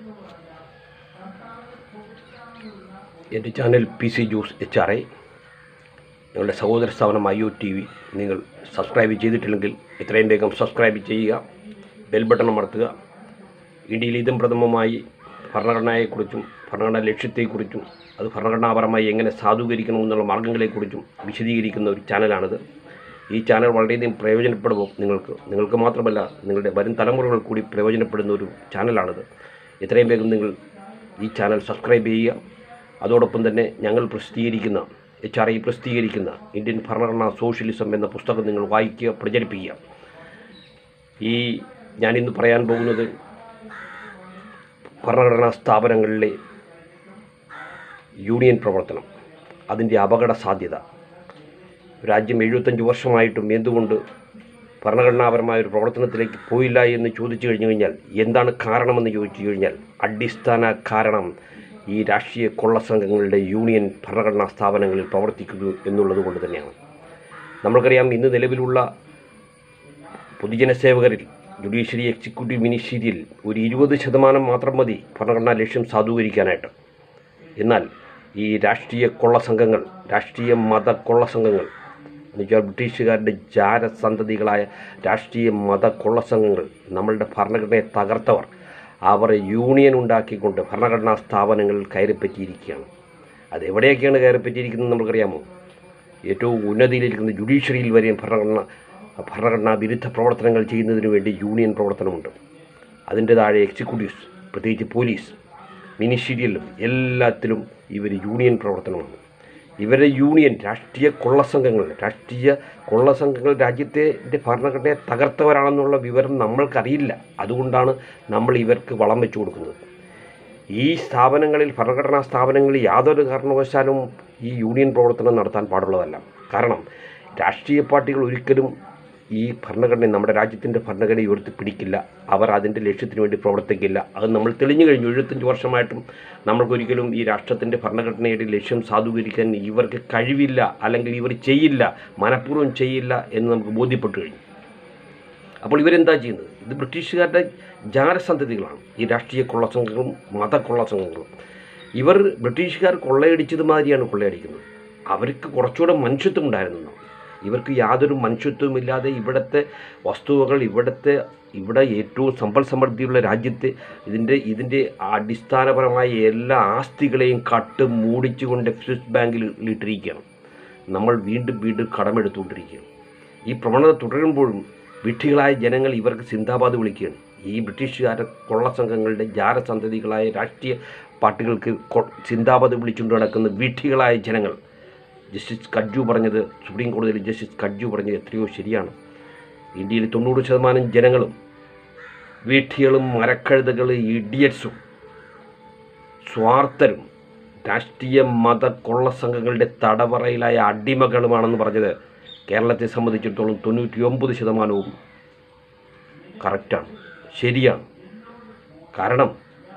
എൻ്റെ channel P C ജ്യൂസ് H R I ഞങ്ങളുടെ സഹോദര സ്ഥാപനം ഐ ഒ ടി വി നിങ്ങൾ സബ്സ്ക്രൈബ് ചെയ്തിട്ടില്ലെങ്കിൽ എത്രയും വേഗം സബ്സ്ക്രൈബ് ചെയ്യുക ബെൽ ബട്ടൺ അമർത്തുക ഇന്ത്യയിൽ ഇതും പ്രഥമമായി ഭരണഘടനയെക്കുറിച്ചും ഭരണഘടനാ ലക്ഷ്യത്തെക്കുറിച്ചും അത് ഭരണഘടനാപരമായി എങ്ങനെ സാധൂകരിക്കണമെന്നുള്ള മാർഗ്ഗങ്ങളെക്കുറിച്ചും വിശദീകരിക്കുന്ന ഒരു ചാനലാണിത് ഈ ചാനൽ വളരെയധികം പ്രയോജനപ്പെടുമ്പോൾ നിങ്ങൾക്ക് നിങ്ങൾക്ക് മാത്രമല്ല നിങ്ങളുടെ വരും തലമുറകൾ കൂടി പ്രയോജനപ്പെടുന്ന ഒരു ചാനലാണിത് എത്രയും വേഗം നിങ്ങൾ ഈ ചാനൽ സബ്സ്ക്രൈബ് ചെയ്യുക അതോടൊപ്പം തന്നെ ഞങ്ങൾ പ്രസിദ്ധീകരിക്കുന്ന എച്ച് ആർ ഐ പ്രസിദ്ധീകരിക്കുന്ന ഇന്ത്യൻ ഭരണഘടനാ സോഷ്യലിസം എന്ന പുസ്തകം നിങ്ങൾ വായിക്കുക പ്രചരിപ്പിക്കുക ഈ ഞാനിന്ന് പറയാൻ പോകുന്നത് ഭരണഘടനാ സ്ഥാപനങ്ങളിലെ യൂണിയൻ പ്രവർത്തനം അതിൻ്റെ അപകട സാധ്യത രാജ്യം എഴുപത്തഞ്ച് വർഷമായിട്ടും എന്തുകൊണ്ട് ഭരണഘടനാപരമായ ഒരു പ്രവർത്തനത്തിലേക്ക് പോയില്ല എന്ന് ചോദിച്ചു കഴിഞ്ഞു കഴിഞ്ഞാൽ എന്താണ് കാരണമെന്ന് ചോദിച്ചു കഴിഞ്ഞാൽ അടിസ്ഥാന കാരണം ഈ രാഷ്ട്രീയ കൊള്ളസംഘങ്ങളുടെ യൂണിയൻ ഭരണഘടനാ സ്ഥാപനങ്ങളിൽ പ്രവർത്തിക്കുന്നു എന്നുള്ളത് കൊണ്ട് തന്നെയാണ് നമ്മൾക്കറിയാം ഇന്ന് നിലവിലുള്ള പൊതുജന സേവകരിൽ ജുഡീഷ്യറി എക്സിക്യൂട്ടീവ് മിനിസ്റ്റീരിയൽ ഒരു ഇരുപത് ശതമാനം മാത്രം മതി ഭരണഘടനാ ലക്ഷ്യം സാധൂകരിക്കാനായിട്ട് എന്നാൽ ഈ രാഷ്ട്രീയ കൊള്ളസംഘങ്ങൾ രാഷ്ട്രീയ മത കൊള്ളസംഘങ്ങൾ എന്നുവെച്ചാൽ ബ്രിട്ടീഷുകാരുടെ ജാരസന്തതികളായ രാഷ്ട്രീയ മത കൊള്ളസംഘങ്ങൾ നമ്മളുടെ ഭരണഘടനയെ തകർത്തവർ അവർ യൂണിയൻ ഉണ്ടാക്കിക്കൊണ്ട് ഭരണഘടനാ സ്ഥാപനങ്ങളിൽ കയറിപ്പറ്റിയിരിക്കുകയാണ് അതെവിടെയൊക്കെയാണ് കയറിപ്പറ്റിയിരിക്കുന്നത് നമുക്കറിയാമോ ഏറ്റവും ഉന്നതിയിലിരിക്കുന്ന ജുഡീഷ്യറിയിൽ വരെയും ഭരണഘടന ഭരണഘടനാ വിരുദ്ധ പ്രവർത്തനങ്ങൾ ചെയ്യുന്നതിന് വേണ്ടി യൂണിയൻ പ്രവർത്തനമുണ്ട് അതിൻ്റെ താഴെ എക്സിക്യൂട്ടീവ്സ് പ്രത്യേകിച്ച് പോലീസ് മിനിസ്റ്റീരിയലും എല്ലാത്തിലും ഇവർ യൂണിയൻ പ്രവർത്തനമാണ് ഇവരുടെ യൂണിയൻ രാഷ്ട്രീയ കൊള്ളസംഘങ്ങൾ രാഷ്ട്രീയ കൊള്ളസംഘങ്ങൾ രാജ്യത്തെ ഭരണഘടനയെ തകർത്തവരാണെന്നുള്ള വിവരം നമ്മൾക്കറിയില്ല അതുകൊണ്ടാണ് നമ്മൾ ഇവർക്ക് വളം വെച്ചു കൊടുക്കുന്നത് ഈ സ്ഥാപനങ്ങളിൽ ഭരണഘടനാ സ്ഥാപനങ്ങളിൽ യാതൊരു കാരണവശാലും ഈ യൂണിയൻ പ്രവർത്തനം നടത്താൻ പാടുള്ളതല്ല കാരണം രാഷ്ട്രീയ പാർട്ടികൾ ഒരിക്കലും ഈ ഭരണഘടന നമ്മുടെ രാജ്യത്തിൻ്റെ ഭരണഘടനയെ ഉയർത്തി പിടിക്കില്ല അവർ അതിൻ്റെ ലക്ഷ്യത്തിന് വേണ്ടി പ്രവർത്തിക്കില്ല അത് നമ്മൾ തെളിഞ്ഞു കഴിഞ്ഞു എഴുപത്തഞ്ച് വർഷമായിട്ടും നമ്മൾക്കൊരിക്കലും ഈ രാഷ്ട്രത്തിൻ്റെ ഭരണഘടനയുടെ ലക്ഷ്യം സാധൂകരിക്കാൻ ഇവർക്ക് കഴിവില്ല അല്ലെങ്കിൽ ഇവർ ചെയ്യില്ല മനഃപൂർവ്വം ചെയ്യില്ല എന്ന് നമുക്ക് ബോധ്യപ്പെട്ടു കഴിഞ്ഞു അപ്പോൾ ഇവരെന്താ ചെയ്യുന്നത് ഇത് ബ്രിട്ടീഷുകാരുടെ ജാരസന്തതികളാണ് ഈ രാഷ്ട്രീയ കൊള്ളസംഘങ്ങളും മത കൊള്ളസംഘങ്ങളും ഇവർ ബ്രിട്ടീഷുകാർ കൊള്ളയടിച്ചത് മാതിരിയാണ് കൊള്ളയടിക്കുന്നത് അവർക്ക് കുറച്ചുകൂടെ മനുഷ്യത്വം ഉണ്ടായിരുന്നു ഇവർക്ക് യാതൊരു മനുഷ്യത്വമില്ലാതെ ഇവിടുത്തെ വസ്തുവകൾ ഇവിടുത്തെ ഇവിടെ ഏറ്റവും സമ്പൽ സമൃദ്ധിയുള്ള രാജ്യത്തെ ഇതിൻ്റെ ഇതിൻ്റെ അടിസ്ഥാനപരമായ എല്ലാ ആസ്തികളെയും കട്ട് മൂടിച്ചുകൊണ്ട് സ്വിസ് ബാങ്കിൽ ഇട്ടിരിക്കുകയാണ് നമ്മൾ വീണ്ടും വീണ്ടും കടമെടുത്തുകൊണ്ടിരിക്കുകയാണ് ഈ പ്രവണത തുടരുമ്പോഴും വിഡ്ഢികളായ ജനങ്ങൾ ഇവർക്ക് സിന്ദാബാദ് വിളിക്കുകയാണ് ഈ ബ്രിട്ടീഷുകാരുടെ കൊള്ളസംഘങ്ങളുടെ ജാരസന്തതികളായ രാഷ്ട്രീയ പാർട്ടികൾക്ക് കൊ- സിന്ദാബാദ് വിളിച്ചുകൊണ്ട് നടക്കുന്ന വിഡ്ഢികളായ ജനങ്ങൾ ജസ്റ്റിസ് കഡ്ജു പറഞ്ഞത് സുപ്രീം കോടതിയിൽ ജസ്റ്റിസ് കഡ്ജു പറഞ്ഞത് എത്രയോ ശരിയാണ് ഇന്ത്യയിൽ തൊണ്ണൂറ് ശതമാനം ജനങ്ങളും വീഠികളും മരക്കഴുതകൾ ഇഡിയറ്റ്സും സ്വാർത്ഥരും രാഷ്ട്രീയ മത കൊള്ളസംഘങ്ങളുടെ തടവറയിലായ അടിമകളുമാണെന്ന് പറഞ്ഞത് കേരളത്തെ സംബന്ധിച്ചിടത്തോളം തൊണ്ണൂറ്റി ഒമ്പത് ശതമാനവും കറക്റ്റാണ് ശരിയാണ് കാരണം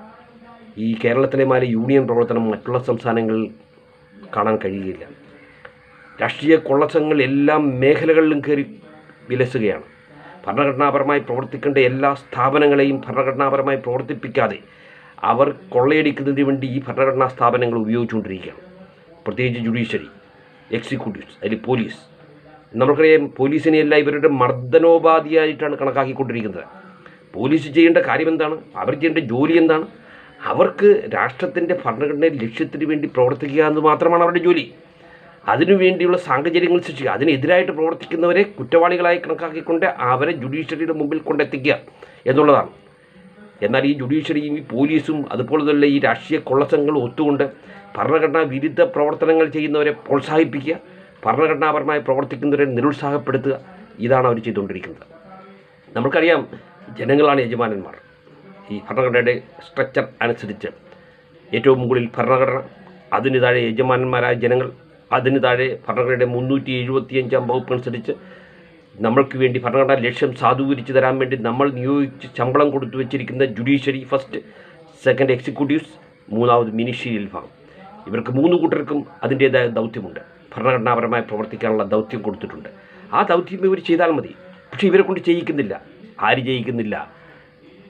ഈ കേരളത്തിലെ മാതിരി യൂണിയൻ പ്രവർത്തനം മറ്റുള്ള സംസ്ഥാനങ്ങളിൽ കാണാൻ കഴിയുകയില്ല രാഷ്ട്രീയ കൊള്ളസംഘങ്ങൾ എല്ലാ മേഖലകളിലും കയറി വിലസുകയാണ് ഭരണഘടനാപരമായി പ്രവർത്തിക്കേണ്ട എല്ലാ സ്ഥാപനങ്ങളെയും ഭരണഘടനാപരമായി പ്രവർത്തിപ്പിക്കാതെ അവർ കൊള്ളയടിക്കുന്നതിന് വേണ്ടി ഈ ഭരണഘടനാ സ്ഥാപനങ്ങൾ ഉപയോഗിച്ചുകൊണ്ടിരിക്കുകയാണ് പ്രത്യേകിച്ച് ജുഡീഷ്യറി എക്സിക്യൂട്ടീവ്സ് അതിൽ പോലീസ് നമുക്കറിയാം പോലീസിനെയെല്ലാം ഇവരുടെ മർദ്ദനോപാധിയായിട്ടാണ് കണക്കാക്കിക്കൊണ്ടിരിക്കുന്നത് പോലീസ് ചെയ്യേണ്ട കാര്യം എന്താണ് അവർ ചെയ്യേണ്ട ജോലി എന്താണ് അവർക്ക് രാഷ്ട്രത്തിൻ്റെ ഭരണഘടനയുടെ ലക്ഷ്യത്തിന് വേണ്ടി പ്രവർത്തിക്കുക എന്ന് മാത്രമാണ് അവരുടെ ജോലി അതിനുവേണ്ടിയുള്ള സാഹചര്യങ്ങൾ സൃഷ്ടിക്കുക അതിനെതിരായിട്ട് പ്രവർത്തിക്കുന്നവരെ കുറ്റവാളികളായി കണക്കാക്കിക്കൊണ്ട് അവരെ ജുഡീഷ്യറിയുടെ മുമ്പിൽ കൊണ്ടെത്തിക്കുക എന്നുള്ളതാണ് എന്നാൽ ഈ ജുഡീഷ്യറിയും ഈ പോലീസും അതുപോലെ തന്നെ ഈ രാഷ്ട്രീയ കൊള്ളസംഘങ്ങളും ഒത്തുകൊണ്ട് ഭരണഘടനാ വിരുദ്ധ പ്രവർത്തനങ്ങൾ ചെയ്യുന്നവരെ പ്രോത്സാഹിപ്പിക്കുക ഭരണഘടനാപരമായി പ്രവർത്തിക്കുന്നവരെ നിരുത്സാഹപ്പെടുത്തുക ഇതാണ് അവർ ചെയ്തുകൊണ്ടിരിക്കുന്നത് നമുക്കറിയാം ജനങ്ങളാണ് യജമാനന്മാർ ഈ ഭരണഘടനയുടെ സ്ട്രക്ചർ അനുസരിച്ച് ഏറ്റവും മുകളിൽ ഭരണഘടന അതിന് താഴെ യജമാനന്മാരായ ജനങ്ങൾ അതിന് താഴെ ഭരണഘടനയുടെ മുന്നൂറ്റി എഴുപത്തിയഞ്ചാം വകുപ്പ് അനുസരിച്ച് നമ്മൾക്ക് വേണ്ടി ഭരണഘടനാ ലക്ഷ്യം സാധൂകരിച്ച് തരാൻ വേണ്ടി നമ്മൾ നിയോഗിച്ച് ശമ്പളം കൊടുത്തു വെച്ചിരിക്കുന്ന ജുഡീഷ്യറി ഫസ്റ്റ് സെക്കൻഡ് എക്സിക്യൂട്ടീവ്സ് മൂന്നാമത് മിനിസ്റ്റീരിയൽ ഭാഗം ഇവർക്ക് മൂന്ന് കൂട്ടർക്കും അതിൻ്റേതായ ദൗത്യമുണ്ട് ഭരണഘടനാപരമായി പ്രവർത്തിക്കാനുള്ള ദൗത്യം കൊടുത്തിട്ടുണ്ട് ആ ദൗത്യം ഇവർ ചെയ്താൽ മതി പക്ഷേ ഇവരെ കൊണ്ട് ചെയ്യിക്കുന്നില്ല ആര് ചെയ്യിക്കുന്നില്ല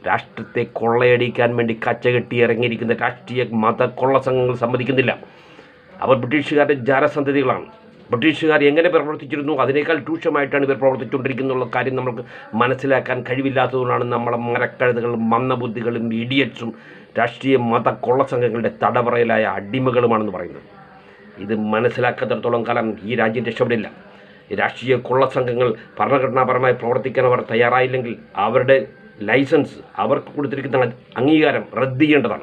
രാഷ്ട്രത്തെ കൊള്ളയടിക്കാൻ വേണ്ടി കച്ചകെട്ടി ഇറങ്ങിയിരിക്കുന്ന രാഷ്ട്രീയ മത കൊള്ള സംഘങ്ങൾ സമ്മതിക്കുന്നില്ല അവർ ബ്രിട്ടീഷുകാരുടെ ജാരസന്ധതികളാണ് ബ്രിട്ടീഷുകാർ എങ്ങനെ പ്രവർത്തിച്ചിരുന്നു അതിനേക്കാൾ രൂക്ഷമായിട്ടാണ് ഇവർ പ്രവർത്തിച്ചുകൊണ്ടിരിക്കുന്നുള്ള കാര്യം നമുക്ക് മനസ്സിലാക്കാൻ കഴിവില്ലാത്തതുകൊണ്ടാണ് നമ്മളെ മരക്കഴുതുകളും മന്ദബുദ്ധികളും ഇഡിയറ്റ്സും രാഷ്ട്രീയ മത കൊള്ള സംഘങ്ങളുടെ തടവറയിലായ അടിമകളുമാണെന്ന് പറയുന്നത് ഇത് മനസ്സിലാക്കാത്തിടത്തോളം കാലം ഈ രാജ്യം രക്ഷപ്പെടില്ല ഈ രാഷ്ട്രീയ കൊള്ള സംഘങ്ങൾ ഭരണഘടനാപരമായി പ്രവർത്തിക്കാൻ അവർ തയ്യാറായില്ലെങ്കിൽ അവരുടെ ലൈസൻസ് അവർക്ക് കൊടുത്തിരിക്കുന്ന അംഗീകാരം റദ്ദ് ചെയ്യേണ്ടതാണ്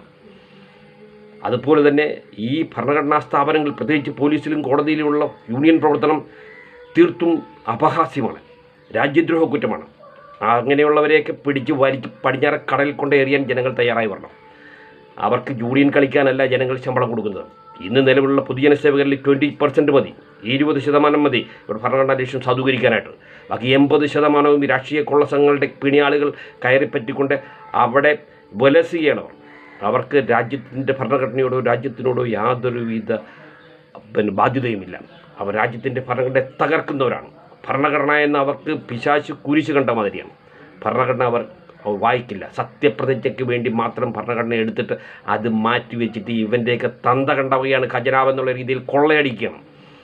അതുപോലെ തന്നെ ഈ ഭരണഘടനാ സ്ഥാപനങ്ങൾ പ്രത്യേകിച്ച് പോലീസിലും കോടതിയിലുമുള്ള യൂണിയൻ പ്രവർത്തനം തീർത്തും അപഹാസ്യമാണ് രാജ്യദ്രോഹ കുറ്റമാണ് അങ്ങനെയുള്ളവരെയൊക്കെ പിടിച്ച് വലിച്ച് പടിഞ്ഞാറ കടലിൽ കൊണ്ട് എറിയാൻ ജനങ്ങൾ തയ്യാറായി വരണം അവർക്ക് യൂണിയൻ കളിക്കാനല്ല ജനങ്ങൾ ശമ്പളം കൊടുക്കുന്നത് ഇന്ന് നിലവിലുള്ള പൊതുജന സേവകരിൽ ട്വൻറ്റി പെർസെൻറ്റ് മതി ഇരുപത് ശതമാനം മതി ഇവിടെ ഭരണഘടനാ ലക്ഷ്യം സാധൂകരിക്കാനായിട്ട് ബാക്കി എൺപത് ശതമാനവും ഈ രാഷ്ട്രീയ കൊള്ള സംഘങ്ങളുടെ പിണിയാളുകൾ കയറിപ്പറ്റിക്കൊണ്ട് അവിടെ വലസുകയാണ് അവർ അവർക്ക് രാജ്യത്തിൻ്റെ ഭരണഘടനയോടോ രാജ്യത്തിനോടോ യാതൊരുവിധ പിന്നെ ബാധ്യതയുമില്ല അവർ രാജ്യത്തിൻ്റെ ഭരണഘടനയെ തകർക്കുന്നവരാണ് ഭരണഘടന എന്ന് അവർക്ക് പിശാശ് കുരിശ് കണ്ട മാതിരിയാണ് ഭരണഘടന അവർ വായിക്കില്ല സത്യപ്രതിജ്ഞയ്ക്ക് വേണ്ടി മാത്രം ഭരണഘടന എടുത്തിട്ട് അത് മാറ്റി വെച്ചിട്ട് ഇവൻ്റെയൊക്കെ തന്ത കണ്ടവയാണ് ഖജനാവ് എന്നുള്ള രീതിയിൽ കൊള്ളയടിക്കണം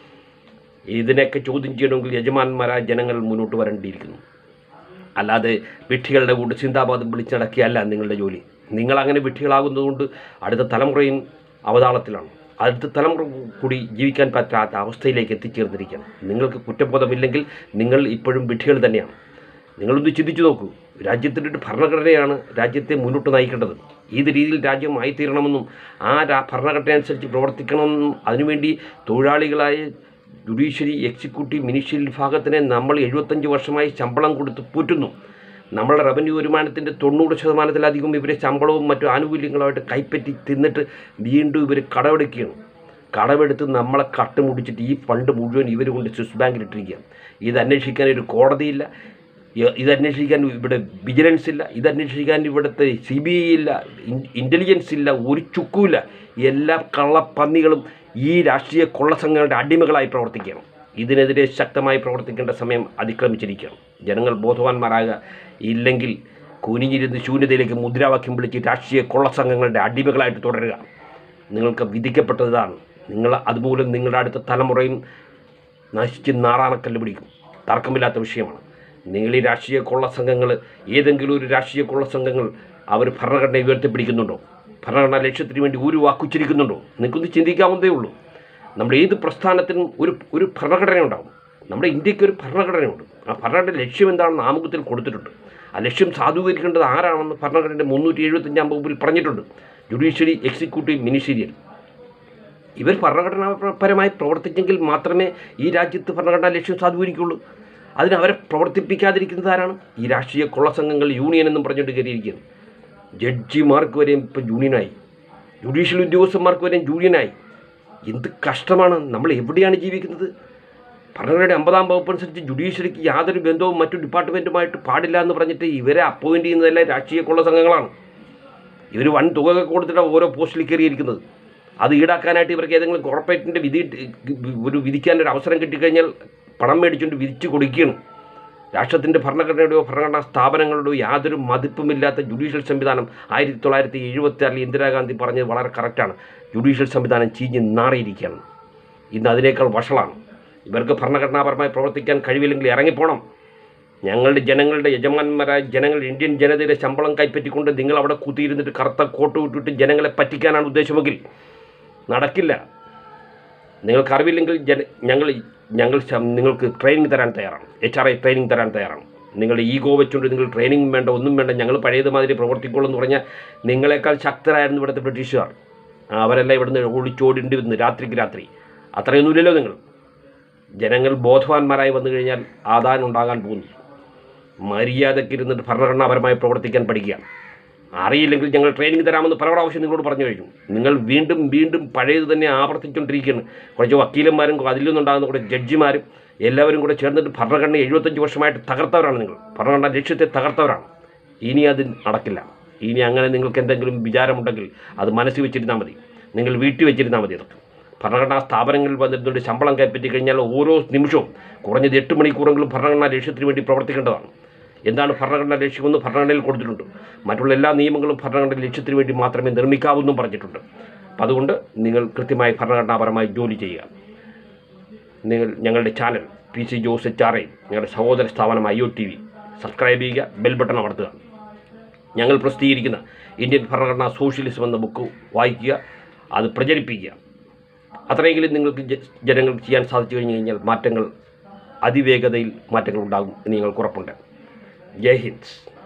ഇതിനെയൊക്കെ ചോദ്യം ചെയ്യണമെങ്കിൽ യജമാന്മാരായ ജനങ്ങൾ മുന്നോട്ട് വരേണ്ടിയിരിക്കുന്നു അല്ലാതെ വിഡ്ഢികളുടെ കൂടെ ചിന്താബാധം വിളിച്ചടക്കിയല്ല നിങ്ങളുടെ ജോലി നിങ്ങൾ അങ്ങനെ വിഡ്ഢികളാകുന്നതുകൊണ്ട് അടുത്ത തലമുറയും അവതാളത്തിലാണ് അടുത്ത തലമുറ കൂടി ജീവിക്കാൻ പറ്റാത്ത അവസ്ഥയിലേക്ക് എത്തിച്ചേർന്നിരിക്കുകയാണ് നിങ്ങൾക്ക് കുറ്റബോധമില്ലെങ്കിൽ നിങ്ങൾ ഇപ്പോഴും വിഡ്ഢികൾ തന്നെയാണ് നിങ്ങളൊന്ന് ചിന്തിച്ചു നോക്കൂ രാജ്യത്തിൻ്റെ ഒരു ഭരണഘടനയാണ് രാജ്യത്തെ മുന്നോട്ട് നയിക്കേണ്ടത് ഏത് രീതിയിൽ രാജ്യം ആയിത്തീരണമെന്നും ആ രാ- ഭരണഘടന അനുസരിച്ച് പ്രവർത്തിക്കണമെന്നും അതിനുവേണ്ടി തൊഴിലാളികളായ ജുഡീഷ്യറി എക്സിക്യൂട്ടീവ് മിനിഷ്യൽ വിഭാഗത്തിനെ നമ്മൾ എഴുപത്തഞ്ച് വർഷമായി ശമ്പളം കൊടുത്ത് പോറ്റുന്നു നമ്മളുടെ റവന്യൂ വരുമാനത്തിൻ്റെ തൊണ്ണൂറ് ശതമാനത്തിലധികം ഇവരെ ശമ്പളവും മറ്റു ആനുകൂല്യങ്ങളുമായിട്ട് കൈപ്പറ്റി തിന്നിട്ട് വീണ്ടും ഇവർ കടമെടുക്കുകയാണ് കടമെടുത്ത് നമ്മളെ കട്ടുമുടിച്ചിട്ട് ഈ ഫണ്ട് മുഴുവൻ ഇവർ കൊണ്ട് സ്വിസ് ബാങ്കിൽ ഇട്ടിരിക്കുകയാണ് ഇത് അന്വേഷിക്കാൻ ഒരു കോടതിയില്ല ഇ- ഇത് അന്വേഷിക്കാൻ ഇവിടെ വിജിലൻസ് ഇല്ല ഇത് അന്വേഷിക്കാൻ ഇവിടുത്തെ സി ബി ഐ ഇല്ല ഇൻ്റലിജൻസ് ഇല്ല ഒരു ചുക്കുമില്ല എല്ലാ കള്ളപ്പന്നികളും ഈ രാഷ്ട്രീയ കൊള്ളസംഘങ്ങളുടെ അടിമകളായി പ്രവർത്തിക്കുകയാണ് ഇതിനെതിരെ ശക്തമായി പ്രവർത്തിക്കേണ്ട സമയം അതിക്രമിച്ചിരിക്കുകയാണ് ജനങ്ങൾ ബോധവാന്മാരാകുക ഇല്ലെങ്കിൽ കുനിഞ്ഞിരുന്ന് ശൂന്യതയിലേക്ക് മുദ്രാവാക്യം വിളിച്ച് രാഷ്ട്രീയ കൊള്ളസംഘങ്ങളുടെ അടിമകളായിട്ട് തുടരുക നിങ്ങൾക്ക് വിധിക്കപ്പെട്ടതാണ് നിങ്ങൾ അതുമൂലം നിങ്ങളുടെ അടുത്ത തലമുറയും നശിച്ച് നാറാണക്കല്ല് പിടിക്കും തർക്കമില്ലാത്ത വിഷയമാണ് നിങ്ങൾ ഈ രാഷ്ട്രീയ കൊള്ള സംഘങ്ങൾ ഏതെങ്കിലും ഒരു രാഷ്ട്രീയ കൊള്ള സംഘങ്ങൾ അവർ ഭരണഘടനയെ ഉയർത്തിപ്പിടിക്കുന്നുണ്ടോ ഭരണഘടനാ ലക്ഷ്യത്തിന് വേണ്ടി ഒരു വാക്കുച്ചരിക്കുന്നുണ്ടോ നിങ്ങൾക്കൊന്ന് ചിന്തിക്കാവുന്നതേ ഉള്ളൂ നമ്മുടെ ഏത് പ്രസ്ഥാനത്തിനും ഒരു ഒരു ഭരണഘടന ഉണ്ടാവും നമ്മുടെ ഇന്ത്യക്ക് ഒരു ഭരണഘടനയുണ്ട് ആ ഭരണഘടന ലക്ഷ്യം എന്താണെന്ന് ആമുഖത്തിൽ കൊടുത്തിട്ടുണ്ട് ആ ലക്ഷ്യം സാധൂകരിക്കേണ്ടത് ആരാണെന്ന് ഭരണഘടനയുടെ മുന്നൂറ്റി എഴുപത്തഞ്ചാം വകുപ്പിൽ പറഞ്ഞിട്ടുണ്ട് ജുഡീഷ്യറി എക്സിക്യൂട്ടീവ് മിനിസ്റ്റീരിയൽ ഇവർ ഭരണഘടനാപരമായി പ്രവർത്തിച്ചെങ്കിൽ മാത്രമേ ഈ രാജ്യത്ത് ഭരണഘടനാ ലക്ഷ്യം സാധൂകരിക്കുള്ളൂ അതിന് അവരെ പ്രവർത്തിപ്പിക്കാതിരിക്കുന്നത് ആരാണ് ഈ രാഷ്ട്രീയ കൊള്ളസംഘങ്ങൾ യൂണിയൻ എന്നും പറഞ്ഞുകൊണ്ട് കയറിയിരിക്കുകയാണ് ജഡ്ജിമാർക്ക് വരെയും ഇപ്പം യൂണിയനായി ജുഡീഷ്യൽ ഉദ്യോഗസ്ഥന്മാർക്ക് വരെയും യൂണിയനായി എന്ത് കഷ്ടമാണ് നമ്മൾ എവിടെയാണ് ജീവിക്കുന്നത് ഭരണഘടനയുടെ അമ്പതാം വകുപ്പ് അനുസരിച്ച് ജുഡീഷ്യറിക്ക് യാതൊരു ബന്ധവും മറ്റു ഡിപ്പാർട്ട്മെൻറ്റുമായിട്ട് പാടില്ല എന്ന് പറഞ്ഞിട്ട് ഇവരെ അപ്പോയിൻറ്റ് ചെയ്യുന്നതെല്ലാം രാഷ്ട്രീയ കൊള്ള സംഘങ്ങളാണ് ഇവർ വൻ തുക കൊടുത്തിട്ട് ഓരോ പോസ്റ്റിൽ കയറിയിരിക്കുന്നത് അത് ഈടാക്കാനായിട്ട് ഇവർക്ക് ഏതെങ്കിലും കോർപ്പറേറ്റിൻ്റെ വിധി ഒരു വിധിക്കാൻ ഒരു അവസരം കിട്ടിക്കഴിഞ്ഞാൽ പണം മേടിച്ചുകൊണ്ട് വിധിച്ചു കൊടുക്കുകയാണ് രാഷ്ട്രത്തിൻ്റെ ഭരണഘടനയുടെയോ ഭരണഘടനാ സ്ഥാപനങ്ങളുടെയോ യാതൊരു മതിപ്പുമില്ലാത്ത ജുഡീഷ്യൽ സംവിധാനം ആയിരത്തി തൊള്ളായിരത്തി എഴുപത്തി ആറിൽ ഇന്ദിരാഗാന്ധി പറഞ്ഞത് വളരെ കറക്റ്റാണ് ജുഡീഷ്യൽ സംവിധാനം ചീഞ്ഞ് നാറിയിരിക്കുകയാണ് ഇന്ന് അതിനേക്കാൾ വഷളാണ് ഇവർക്ക് ഭരണഘടനാപരമായി പ്രവർത്തിക്കാൻ കഴിവില്ലെങ്കിൽ ഇറങ്ങിപ്പോണം ഞങ്ങളുടെ ജനങ്ങളുടെ യജമാന്മാരായ ജനങ്ങൾ ഇന്ത്യൻ ജനതയുടെ ശമ്പളം കൈപ്പറ്റിക്കൊണ്ട് നിങ്ങൾ അവിടെ കുത്തിയിരുന്നിട്ട് കറുത്ത കോട്ട് വിട്ടിട്ട് ജനങ്ങളെ പറ്റിക്കാനാണ് ഉദ്ദേശമെങ്കിൽ നടക്കില്ല നിങ്ങൾക്ക് അറിവില്ലെങ്കിൽ ജന ഞങ്ങൾ ഞങ്ങൾ ശം- നിങ്ങൾക്ക് ട്രെയിനിങ് തരാൻ തയ്യാറാണ് എച്ച് ആർ ഐ ട്രെയിനിങ് തരാൻ തയ്യാറാണ് നിങ്ങളുടെ ഈഗോ വെച്ചുകൊണ്ട് നിങ്ങൾ ട്രെയിനിങ് വേണ്ട ഒന്നും വേണ്ട ഞങ്ങൾ പഴയതുമാതിരി പ്രവർത്തിക്കുള്ളൂ എന്ന് പറഞ്ഞാൽ നിങ്ങളെക്കാൾ ശക്തരായിരുന്നു ഇവിടുത്തെ ബ്രിട്ടീഷുകാർ ആ, അവരെല്ലാം ഇവിടുന്ന് ഒളിച്ചോടിണ്ടി വന്ന് രാത്രിക്ക് രാത്രി അത്രയൊന്നുമില്ലല്ലോ നിങ്ങൾ ജനങ്ങൾ ബോധവാന്മാരായി വന്നു കഴിഞ്ഞാൽ ആദാനം ഉണ്ടാകാൻ പോകുന്നു മര്യാദയ്ക്ക് ഇരുന്നിട്ട് ഭരണഘടനാപരമായി പ്രവർത്തിക്കാൻ പഠിക്കുക അറിയില്ലെങ്കിൽ ഞങ്ങൾ ട്രെയിനിങ് തരാമെന്ന് പല പ്രാവശ്യം നിങ്ങളോട് പറഞ്ഞു കഴിഞ്ഞു നിങ്ങൾ വീണ്ടും വീണ്ടും പഴയത് തന്നെ ആവർത്തിച്ചുകൊണ്ടിരിക്കുകയാണ് കുറച്ച് വക്കീലന്മാരും അതിൽ നിന്നുണ്ടാകുന്ന കുറച്ച് ജഡ്ജിമാരും എല്ലാവരും കൂടെ ചേർന്നിട്ട് ഭരണഘടന എഴുപത്തഞ്ച് വർഷമായിട്ട് തകർത്തവരാണ് നിങ്ങൾ ഭരണഘടന ലക്ഷ്യത്തെ തകർത്തവരാണ് ഇനി അത് നടക്കില്ല ഇനി അങ്ങനെ നിങ്ങൾക്ക് എന്തെങ്കിലും വിചാരമുണ്ടെങ്കിൽ അത് മനസ്സിൽ വെച്ചിരുന്നാൽ മതി നിങ്ങൾ വീട്ടിൽ വെച്ചിരുന്നാൽ മതി അതൊക്കെ ഭരണഘടനാ സ്ഥാപനങ്ങളിൽ വന്നിരുന്നുകൊണ്ട് ശമ്പളം കൈപ്പറ്റി കഴിഞ്ഞാൽ ഓരോ നിമിഷവും കുറഞ്ഞത് എട്ട് മണിക്കൂറെങ്കിലും ഭരണഘടനാ ലക്ഷ്യത്തിന് വേണ്ടി പ്രവർത്തിക്കേണ്ടതാണ് എന്താണ് ഭരണഘടന ലക്ഷ്യമെന്ന് ഭരണഘടനയിൽ കൊടുത്തിട്ടുണ്ട് മറ്റുള്ള എല്ലാ നിയമങ്ങളും ഭരണഘടന ലക്ഷ്യത്തിന് വേണ്ടി മാത്രമേ നിർമ്മിക്കാവൂ എന്നും പറഞ്ഞിട്ടുണ്ട് അപ്പം അതുകൊണ്ട് നിങ്ങൾ കൃത്യമായി ഭരണഘടനാപരമായി ജോലി ചെയ്യുക നിങ്ങൾ ഞങ്ങളുടെ channel P C Jose H R I ഞങ്ങളുടെ സഹോദര സ്ഥാപനം I O T V subscribe ചെയ്യുക ബെൽ ബട്ടൺ അമർത്തുക ഞങ്ങൾ പ്രസിദ്ധീകരിക്കുന്ന ഇന്ത്യൻ ഭരണഘടനാ സോഷ്യലിസം എന്ന ബുക്ക് വായിക്കുക അത് പ്രചരിപ്പിക്കുക അത്രയെങ്കിലും നിങ്ങൾക്ക് ജ- ജനങ്ങൾക്ക് ചെയ്യാൻ സാധിച്ചു കഴിഞ്ഞു കഴിഞ്ഞാൽ മാറ്റങ്ങൾ അതിവേഗതയിൽ മാറ്റങ്ങൾ ഉണ്ടാകും എന്ന് ഞങ്ങൾക്ക് ഉറപ്പുണ്ട് ജയ് ഹിന്ദ്